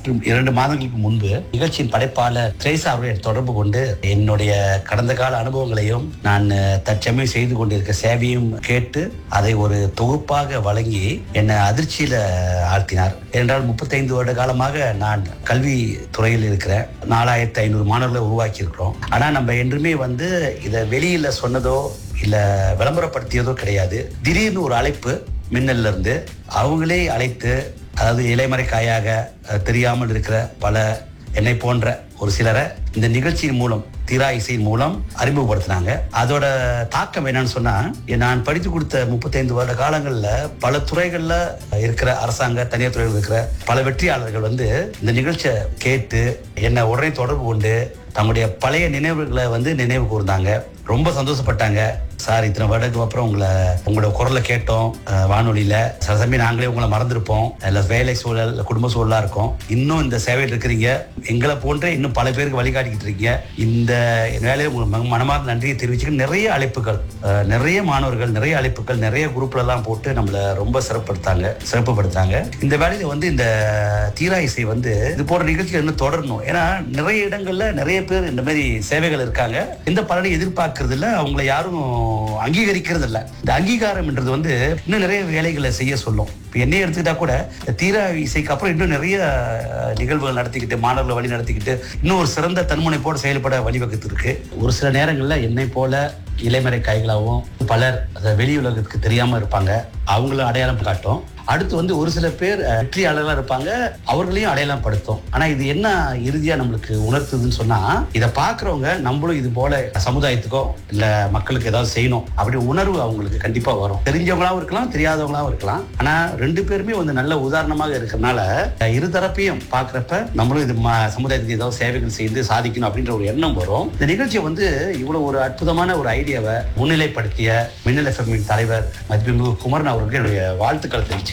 சற்று இரண்டு மாதங்களுக்கு முன்பு நிகழ்ச்சியின் படைப்பாளர் திரேசா அவர்களை தொடர்பு கொண்டு என்னுடைய கடந்த கால அனுபவங்களையும் நான் அஹ், தற்சமயம் செய்து கொண்டிருக்க சேவையும் கேட்டு அதை ஒரு தொகுப்பாக வழங்கி என்னை அதிர்ச்சியில ஆழ்த்தினார் என்றால் முப்பத்தைந்து வருட காலமாக நான் கல்வி துறையில் இருக்கிறேன் நாலாயிரத்தி ஐநூறு மாணவர்களை உருவாக்கி இருக்கிறோம் ஆனா நம்ம என்றுமே வந்து இதை வெளியில சொன்னதோ இல்ல விளம்பரப்படுத்தியதோ கிடையாது திடீர்னு ஒரு அழைப்பு மின்னல்ல இருந்து அவங்களே அழைத்து அதாவது இலைமறை காயாக அஹ், தெரியாமல் இருக்கிற பல என்னை போன்ற ஒரு சிலரை இந்த நிகழ்ச்சியின் மூலம் தீரா இசையின் மூலம் அறிமுகப்படுத்தினாங்க அதோட தாக்கம் என்னன்னு சொன்னா நான் படித்து கொடுத்த முப்பத்தைந்து வருட காலங்கள்ல பல துறைகள்ல இருக்கிற அரசாங்க தனியார் துறைகள் இருக்கிற பல வெற்றியாளர்கள் வந்து இந்த நிகழ்ச்சியை கேட்டு என்னை உடனே தொடர்பு கொண்டு தங்களுடைய பழைய நினைவுகளை வந்து நினைவு கூர்ந்தாங்க ரொம்ப சந்தோஷப்பட்டாங்க சார் இத்தனை வருடத்துக்கு அப்புறம் உங்களை உங்களோட குரலை கேட்டோம் அஹ், வானொலியில சில சமயம் நாங்களே உங்களை மறந்துருப்போம் இல்ல வேலை சூழல் இல்ல குடும்ப சூழலா இருக்கும் இன்னும் இந்த சேவையில் இருக்கிறீங்க எங்களை போன்றே இன்னும் பல பேருக்கு வழிகாட்டிக்கிட்டு இருக்கீங்க இந்த வேலையை உங்களுக்கு மன- மனமார்ந்த நன்றியை தெரிவிச்சுக்க நிறைய அழைப்புகள் அஹ், நிறைய மாணவர்கள் நிறைய அழைப்புகள் நிறைய குரூப்ல எல்லாம் போட்டு நம்மள ரொம்ப சிறப்படுத்தாங்க சிறப்புப்படுத்தாங்க இந்த வேலையில வந்து இந்த தீரா இசை வந்து இது போன்ற நிகழ்ச்சிகள் இன்னும் தொடரணும் ஏன்னா நிறைய இடங்கள்ல நிறைய பேர் இந்த மாதிரி சேவைகள் இருக்காங்க எந்த பலனை எதிர்பார்க்கறது இல்ல அவங்கள யாரும் அங்கீகரிக்கிறது இல்ல இந்த அங்கீகாரம்ன்றது வந்து இன்னும் நிறைய வேலைகளை செய்ய சொல்லும் இப்போ என்னையே எடுத்துக்கிட்டா கூட இந்த தீரா இசைக்கு அப்புறம் இன்னும் நிறைய அஹ், நிகழ்வுகள் நடத்திக்கிட்டு மாணவர்களை வழி நடத்திக்கிட்டு இன்னும் ஒரு சிறந்த தன்முனைப்போடு செயல்பட வழிவகுத்து இருக்கு ஒரு சில நேரங்கள்ல என்னை போல இலைமறை காய்களாகவும் பலர் அதை வெளி உலகத்துக்கு தெரியாம இருப்பாங்க அவங்களும் அடையாளம் காட்டும் அடுத்து வந்து ஒரு சில பேர் அஹ், வெற்றியாளர்களா இருப்பாங்க அவர்களையும் அடையாளம் படுத்தும் ஆனா இது என்ன இறுதியா நம்மளுக்கு உணர்த்துதுன்னு சொன்னா இதை பாக்குறவங்க நம்மளும் இது போல சமுதாயத்துக்கோ இல்ல மக்களுக்கு ஏதாவது செய்யணும் அப்படி உணர்வு அவங்களுக்கு கண்டிப்பா வரும் தெரிஞ்சவங்களாவும் இருக்கலாம் தெரியாதவங்களாவும் இருக்கலாம் ஆனா ரெண்டு பேருமே வந்து நல்ல உதாரணமாக இருக்கிறனால அஹ், இரு தரப்பையும் பாக்குறப்ப நம்மளும் இது ம- சமுதாயத்துக்கு ஏதாவது சேவைகள் செய்து சாதிக்கணும் அப்படின்ற ஒரு எண்ணம் வரும் இந்த நிகழ்ச்சியை வந்து இவ்வளவு ஒரு அற்புதமான ஒரு ஐடியாவை முன்னிலைப்படுத்திய மின்னல் எஃப்எம்மின் தலைவர் மதிப்பிமிகு குமரன் அவர்களுக்கு என்னுடைய வாழ்த்துக்களை தெரிவிச்சுக்கிறேன்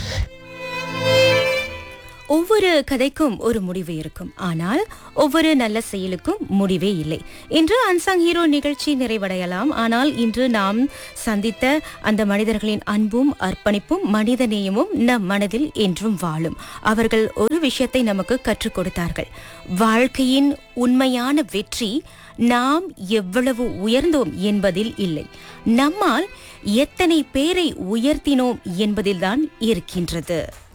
ஒவ்வொரு கதைக்கும் ஒரு முடிவு இருக்கும் ஆனால் ஒவ்வொரு நல்ல செயலுக்கும் முடிவே இல்லை இன்று அன்சாங் ஹீரோ நிகழ்ச்சி நிறைவடையலாம் ஆனால் இன்று நாம் சந்தித்த அந்த மனிதர்களின் அன்பும் அர்ப்பணிப்பும் மனிதநேயமும் நம் மனதில் என்றும் வாழும் அவர்கள் ஒரு விஷயத்தை நமக்கு கற்றுக் கொடுத்தார்கள் வாழ்க்கையின் உண்மையான வெற்றி நாம் எவ்வளவு உயர்ந்தோம் என்பதில் இல்லை நம்மால் எத்தனை பேரை உயர்த்தினோம் என்பதில்தான் இருக்கின்றது